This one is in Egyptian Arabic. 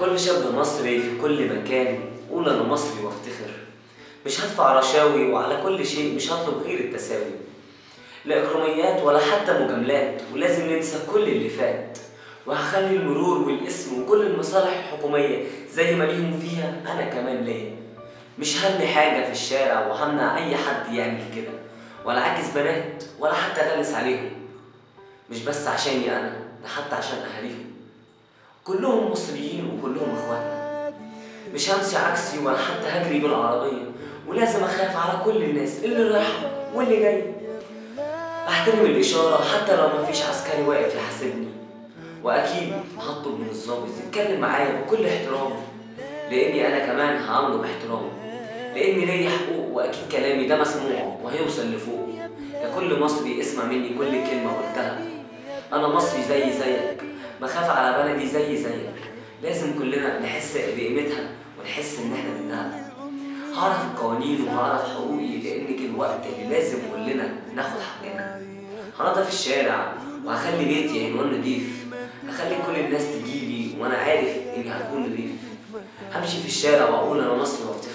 كل شاب مصري في كل مكان قول انا مصري وافتخر مش هدفع رشاوي وعلى كل شيء مش هطلب غير التساوي لا إكراميات ولا حتى مجاملات ولازم ننسى كل اللي فات وهخلي المرور والاسم وكل المصالح الحكومية زي ما ليهم فيها أنا كمان ليا مش هرمي حاجة في الشارع وهمنع أي حد يعمل كده ولا عاكس بنات ولا حتى أغلس عليهم مش بس عشاني أنا ده حتى عشان أهاليهم كلهم مصريين وكلهم إخواتنا مش همشي عكسي ولا حتى هجري بالعربية ولازم أخاف على كل الناس اللي رايحة واللي جاي أحترم الإشارة حتى لو مفيش عسكري واقف يحاسبني وأكيد هطلب من الظابط يتكلم معايا بكل احترام لأني أنا كمان هعامله باحترام لأني ليا حقوق وأكيد كلامي ده مسموع وهيوصل لفوق يا كل مصري اسمع مني كل كلمة قلتها أنا مصري زي زيك بخاف على بلدي زي زيك لازم كلنا نحس بقيمتها ونحس إن إحنا منها هعرف القوانين وهعرف حقوقي لأن جه الوقت اللي لازم كلنا ناخد حقنا هنضف الشارع وهخلي بيتي عنوان نضيف هخلي كل الناس تجيلي وأنا عارف إني هكون نضيف همشي في الشارع وأقول أنا مصري وأفتخر